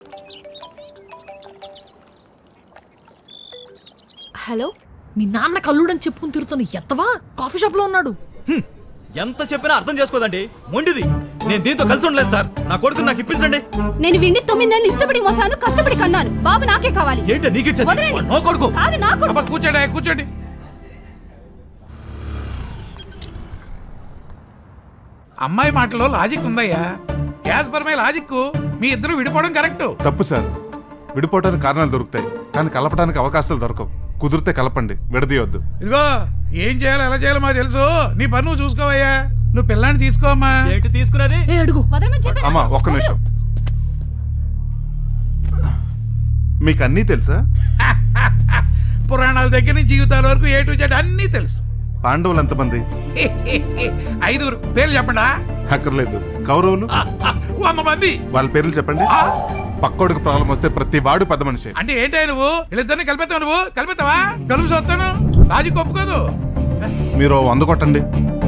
Hello మీ నాన్న కల్లుడని చెప్పుకుని తిరుగుతున్న ఎత్తవా కాఫీ షాప్ లో ఉన్నాడు ఎంత చెప్పినా అర్థం చేసుకోదండి మొండిది నేను దీంతో కలిసి ఉండలేదు సార్ నా కొడుకుని నాకు ఇప్పించండి నేను విండి తొమ్మిది నెలలు ఇష్టపడి మోసాను కష్టపడి కన్నాను బాబు నాకే కావాలి ఏంటి నీకు ఇచ్చేది వదలండి. నో కొడుకు కాదు నా కొడుకు అబ్బా కూర్చోండి కూర్చోండి అమ్మాయి మాటలో లాజిక్ ఉందయ్యా యాజ్ పర్ మై లాజిక్ మీ ఇద్దరు విడిపోవడం కరెక్ట్ తప్పు సార్ విడిపోవడానికి కారణాలు దొరుకుతాయి కానీ కలపడానికి అవకాశాలు దొరకవు కుదిరితే కలపండి విడదీయొద్దు ఇదిగో ఏం చేయాలో ఎలా చేయాలో మాకు తెలుసు నీ పని నువ్వు చూసుకోవయ్యా నువ్వు పిల్లాన్ని తీసుకోమ్మా ఏంటి తీసుకునేది ఏ అడుగు వదలమని చెప్పాను అమ్మా ఒక్క నిమిషం మీకు అన్నీ తెలుసా పురాణాల దగ్గర నుంచి జీవితాల వరకు ఏ టు జెడ్ అన్నీ తెలుసు పాండవులు ఎంతమంది ఐదుగురు పేర్లు చెప్పండా అక్కర్లేదు కౌరవులు వంద మంది వాళ్ళ పేర్లు చెప్పండి ఆ, పక్కోడికి ప్రాబ్లం వస్తే ప్రతి వాడు పెద్ద మనిషి అంటే ఏంటి నువ్వు వీళ్ళిద్దరిని కలిపేస్తావు నువ్వు కలిపేస్తావా కలుపు చూస్తాను లాజిక్ ఒప్పుకోదు మీరు ఓ వంద కొట్టండి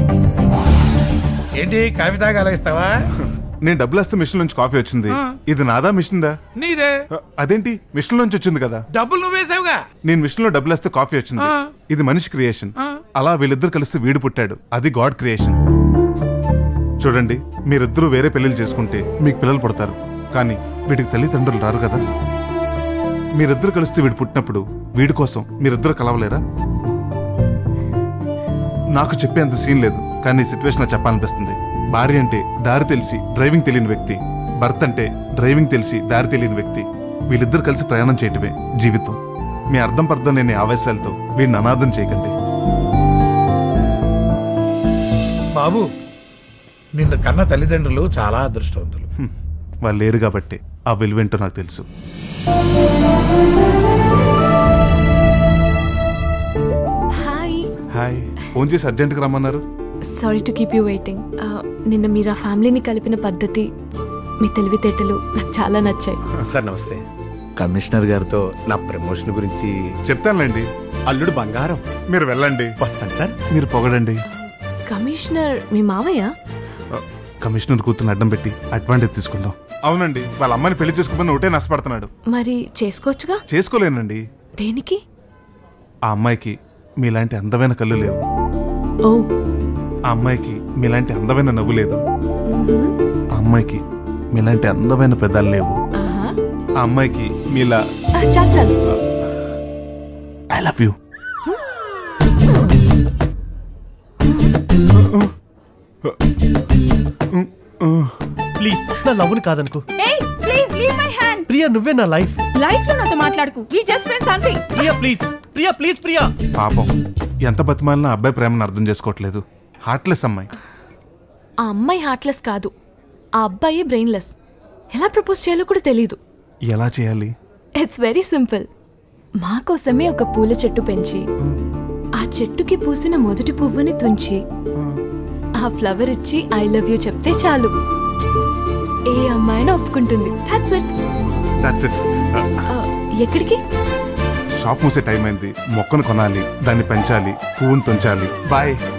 ఏంటి కాఫీ తాగాల ఇస్తావా నేను డబ్బులు వస్తే మిషన్ నుంచి కాఫీ వచ్చింది ఆ. ఇది నాదా మిషన్దా నీదే అదేంటి మిషన్ నుంచి వచ్చింది కదా డబ్బులు నువ్వేసావుగా నేను మిషన్ లో డబ్బులు వేస్తే కాఫీ వచ్చింది ఆ. ఇది మనిషి క్రియేషన్ ఆ. అలా వీళ్ళిద్దరు కలిసి వీడు పుట్టాడు అది గాడ్ క్రియేషన్ చూడండి మీరిద్దరూ వేరే పెళ్లిళ్ళు చేసుకుంటే మీకు పిల్లలు పుడతారు కానీ వీడికి తల్లిదండ్రులు రారు కదా మీరిద్దరు కలిస్తే వీడు పుట్టినప్పుడు వీడి కోసం మీరిద్దరు కలవలేరా నాకు చెప్పేంత సీన్ లేదు కానీ ఈ సిచ్యువేషన్ చెప్పాలనిపిస్తుంది భార్య అంటే దారి తెలిసి డ్రైవింగ్ తెలియని వ్యక్తి భర్త అంటే డ్రైవింగ్ తెలిసి దారి తెలియని వ్యక్తి వీళ్ళిద్దరు కలిసి ప్రయాణం చేయటమే జీవితం మీ అర్థం పర్థం లేని ఆవేశాలతో వీడిని అనాథం చేయకండి బాబు నిన్ను కన్న తల్లిదండ్రులు చాలా అదృష్టవంతులు హ్మ్. వాళ్ళు లేరు కాబట్టి ఆ విలువేంటో నాకు తెలుసు హాయ్ హాయ్ ఫోన్ చేసి అర్జెంట్గా రమ్మన్నారు sorry to keep you waiting నిన్న మీరు ఆ ఫ్యామిలీని కలిపిన పద్ధతి మీ తెలివితేటలు నాకు చాలా నచ్చాయి సార్ నమస్తే కమిషనర్ గారితో నా ప్రమోషన్ గురించి చెప్తానులేండి అల్లుడు బంగారం మీరు వెళ్ళండి వస్తాను సార్ మీరు పొగడండి కమిషనర్ మీ మావయ్య ఆ, కమిషనర్ కూతుర్ని అడ్డం పెట్టి అడ్వాంటేజ్ తీసుకుందాం అవునండి వాళ్ళ అమ్మాయిని పెళ్లి చేసుకోమని ఒకటే నష్టపడుతున్నాడు మరి చేసుకోవచ్చుగా చేసుకోలేనండి దేనికి ఆ అమ్మాయికి మీలాంటి అందమైన కళ్ళు లేవు ఓ ఆ అమ్మాయికి మీలాంటి అందమైన నవ్వు లేదు మ్హూ. ఆ అమ్మాయికి మీలాంటి అందమైన పెదాలు లేవు ఆహా. ఆ అమ్మాయికి మీలా ఆ, చాలు చాలు ఐ లవ్ యూ ప్లీజ్ నా లవ్ని కాదనుకో ఏయ్ please leave my hand Priya నువ్వే నా లైఫ్ లైఫ్ లో నాతో మాట్లాడుకు వి జస్ట్ ఫ్రెండ్స్ అంతే ప్రియా ప్లీజ్ ప్రియా ప్లీజ్ ప్రియా పాపం ఎంత బతిమాలినా అబ్బాయి ప్రేమను అర్థం చేసుకోవట్లేదు హార్ట్లెస్ అమ్మాయి ఆ అమ్మాయి హార్ట్లెస్ కాదు ఆ అబ్బాయి బ్రెయిన్లెస్ ఎలా ప్రపోజ్ చేయాలో కూడా తెలీదు ఎలా చేయాలి ఇట్స్ వెరీ సింపుల్ మా కోసమే ఒక పూల చెట్టు పెంచి ఆ చెట్టుకి పూసిన మొదటి పువ్వుని తుంచి ఆ ఫ్లవర్ ఇచ్చి ఐ లవ్ యూ చెప్తే చాలు ఏ అమ్మాయినా ఒప్పుకుంటుంది దాట్స్ ఇట్ దట్స్ ఇట్ ఎక్కడికి షాప్ మూసే టైం అయింది మొక్కను కొనాలి దాన్ని పెంచాలి పువ్వును తుంచాలి బాయ్